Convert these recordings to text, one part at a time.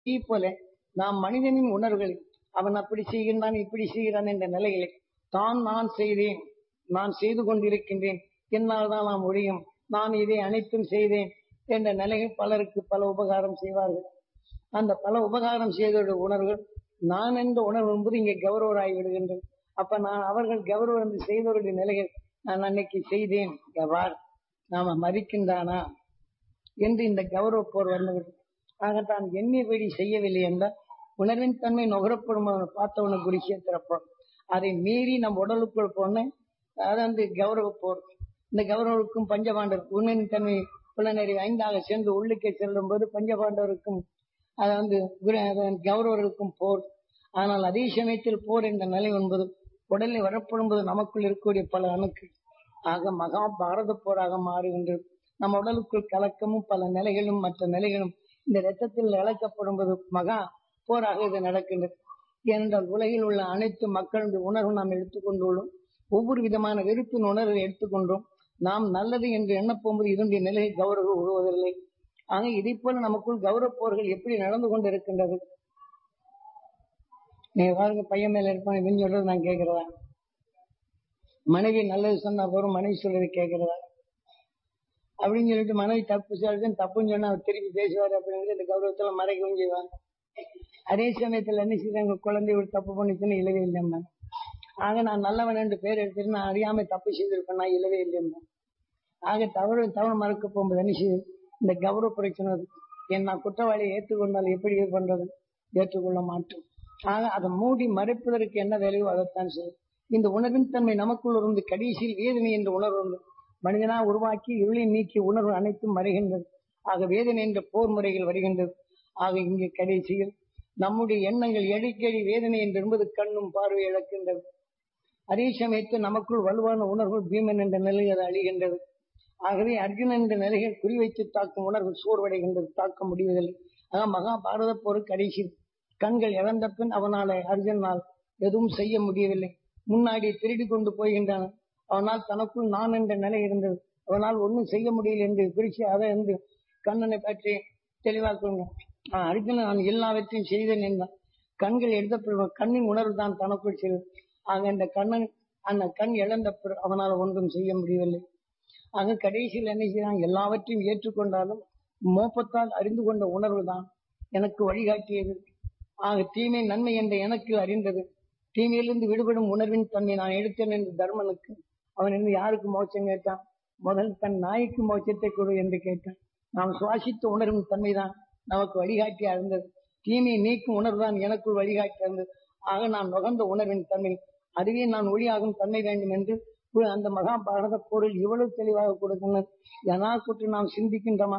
இதே போல நாம் மனிதனின் உணர்வுகளை அவன் அப்படி செய்கின்றான் இப்படி செய்கிறான் என்ற நிலையிலே தான் நான் செய்தேன் நான் செய்து கொண்டிருக்கின்றேன் என்னால் தான் நான் முடியும் நான் இதை அனைத்தும் செய்தேன் என்ற நிலையில் பலருக்கு பல உபகாரம் செய்வார்கள் அந்த பல உபகாரம் செய்தவருடைய உணர்வுகள் நான் என்ற உணர்வு என்பது இங்கே கௌரவராகி விடுகின்றது அப்ப நான் அவர்கள் கௌரவம் என்று செய்தவருடைய நிலையில் நான் அன்னைக்கு செய்தேன் எவ்வாறு நாம மதிக்கின்றானா என்று இந்த கௌரவ போர் வந்தது ஆக தான் எண்ணியபடி செய்யவில்லை என்றால் உணர்வின் தன்மை நுகரப்படும் பார்த்தவனுக்கு குறிச்சிய திறப்போம் அதை மீறி நம் உடலுக்குள் போன அது வந்து கௌரவ போர் இந்த கௌரவருக்கும் பஞ்சபாண்டவர் உணர்வின் தன்மை புலனறி ஐந்தாக சென்று உள்ளுக்கே செல்லும் போது பஞ்சபாண்டவருக்கும் அது வந்து கௌரவர்களுக்கும் போர் ஆனால் அதே சமயத்தில் போர் என்ற நிலை என்பது உடலில் வரப்படும் போது நமக்குள் இருக்கக்கூடிய பல அணுக்கள் ஆக மகா பாரத போராக மாறுகின்றது நம்ம உடலுக்குள் கலக்கமும் பல நிலைகளும் மற்ற நிலைகளும் இந்த ரத்தத்தில் இழக்கப்படும் போது மகா போராக இது நடக்கின்றது ஏனென்றால் உலகில் உள்ள அனைத்து மக்களுடைய உணர்வு நாம் எடுத்துக்கொண்டுள்ளோம் ஒவ்வொரு விதமான வெறுப்பின் உணர்வை எடுத்துக்கொண்டோம் நாம் நல்லது என்று எண்ணப்போகும்போது இதனுடைய நிலையை கௌரவம் விடுவதில்லை ஆக இதை போல நமக்குள் கௌரவ போர்கள் எப்படி நடந்து கொண்டு இருக்கின்றது நீங்க பாருங்க பையன் மேல இருப்பான் இவன் சொல்றது நான் கேட்கிறதா மனைவி நல்லது சொன்னா போறோம் மனைவி சொல்றது கேட்கிறதா அப்படின்னு சொல்லிட்டு மனைவி தப்பு சொல்றது தப்புன்னு சொன்னா அவர் திருப்பி பேசுவாரு அப்படிங்கிறது இந்த கௌரவத்துல மறைக்கவும் செய்வாங்க அதே சமயத்துல என்ன செய்வாங்க குழந்தை ஒரு தப்பு பண்ணிச்சுன்னு இல்லவே இல்லைம்மா ஆக நான் நல்லவன் என்று பேர் எடுத்துட்டு நான் அறியாம தப்பு செய்திருப்பேன் நான் இல்லவே இல்லைம்மா ஆக தவறு தவறு மறக்க போகும்போது என்ன செய்யுது இந்த கௌரவ பிரச்சனை என் நான் குற்றவாளியை ஏற்றுக்கொண்டால் எப்படி இது பண்றது ஏற்றுக்கொள்ள மாட்டோம் ஆக அதை மூடி மறைப்பதற்கு என்ன வேலையோ அதைத்தான் செய்யும் இந்த உணர்வின் தன்மை நமக்குள் இருந்து கடைசியில் வேதனை என்ற உணர்வு வந்து மனிதனா உருவாக்கி இருளை நீக்கி உணர்வு அனைத்தும் மறைகின்றது ஆக வேதனை என்ற போர் முறைகள் வருகின்றது ஆக இங்கே கடைசியில் நம்முடைய எண்ணங்கள் எடிக்கடி வேதனை என்று என்பது கண்ணும் பார்வை இழக்கின்றது அதே சமயத்தில் நமக்குள் வலுவான உணர்வு பீமன் என்ற நிலை அது அழிகின்றது ஆகவே அர்ஜுனன் என்ற நிலைகள் குறிவைத்து தாக்கும் உணர்வு சோர்வடைகின்றது தாக்க முடிவதில்லை ஆக மகாபாரத போர் கடைசி கண்கள் இழந்த பின் அவனால அர்ஜுனால் எதுவும் செய்ய முடியவில்லை முன்னாடி திருடி கொண்டு போகின்றான் அவனால் தனக்குள் நான் என்ற நிலை இருந்தது அவனால் ஒன்றும் செய்ய முடியல என்று குறிச்சு அதை வந்து கண்ணனை பற்றி தெளிவாக்குங்க அர்ஜுனன் நான் எல்லாவற்றையும் செய்தேன் என்றான் கண்கள் எடுத்த கண்ணின் உணர்வு தான் தனக்குள் செய்தது ஆக இந்த கண்ணன் அந்த கண் இழந்த அவனால் ஒன்றும் செய்ய முடியவில்லை ஆக கடைசியில் என்ன செய்யறான் எல்லாவற்றையும் ஏற்றுக்கொண்டாலும் மோப்பத்தால் அறிந்து கொண்ட உணர்வு தான் எனக்கு வழிகாட்டியது ஆக தீமை நன்மை என்ற எனக்கு அறிந்தது தீமையிலிருந்து விடுபடும் உணர்வின் தன்மை நான் எடுத்தேன் என்று தர்மனுக்கு அவன் என்று யாருக்கு மோட்சம் கேட்டான் முதல் தன் நாய்க்கு மோட்சத்தை கொடு என்று கேட்டான் நாம் சுவாசித்த உணர்வின் தன்மைதான் நமக்கு வழிகாட்டி அறிந்தது தீமையை நீக்கும் உணர்வுதான் எனக்குள் வழிகாட்டி இருந்தது ஆக நான் நுகர்ந்த உணர்வின் தன்மை அதுவே நான் ஒளியாகும் தன்மை வேண்டும் என்று அந்த மகாபாரத போரில் இவ்வளவு தெளிவாக கொடுக்கணும் எதனா கூட்டு நாம் சிந்திக்கின்றோமா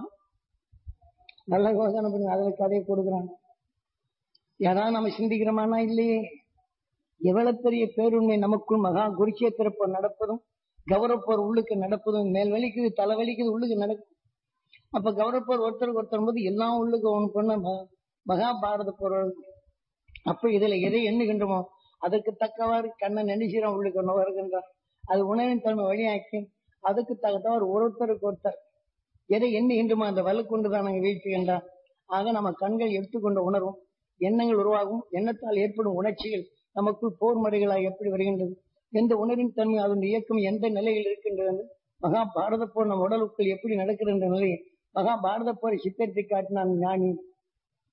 நல்ல யோசனை பண்ணி அதில் கதையை கொடுக்குறாங்க ஏதாவது நம்ம சிந்திக்கிறோமானா இல்லையே எவ்வளவு பெரிய பேருண்மை நமக்குள் மகா குருட்சேத்திரப்ப நடப்பதும் கௌரவப்போர் உள்ளுக்கு நடப்பதும் மேல் வலிக்குது தலை வலிக்குது உள்ளுக்கு நடக்கும் அப்ப கௌரவப்போர் ஒருத்தருக்கு ஒருத்தர் போது எல்லாம் உள்ளுக்கு ஒன்று பண்ண மகாபாரத போர் அப்ப இதுல எதை எண்ணுகின்றோமோ அதற்கு தக்கவாறு கண்ணன் நினைச்சிடும் உள்ளுக்கு வருகின்றான் அது உணவின் தன்மை வழியாக்கி அதுக்கு தகுந்தவர் ஒருத்தருக்கு ஒருத்தர் எதை எண்ணுகின்றோமோ அந்த வலுக்கொண்டுதான் நாங்கள் வீழ்த்துகின்றான் ஆக நம்ம கண்கள் எடுத்துக்கொண்ட உணர்வும் எண்ணங்கள் உருவாகும் எண்ணத்தால் ஏற்படும் உணர்ச்சிகள் நமக்குள் போர் முறைகளாக எப்படி வருகின்றது எந்த உணர்வின் தன்மை அதன் இயக்கம் எந்த நிலையில் இருக்கின்றது மகாபாரத போர் நம் உடலுக்குள் எப்படி நடக்கிறது என்ற நிலையை மகாபாரத போரை சித்தரித்து காட்டினான் ஞானி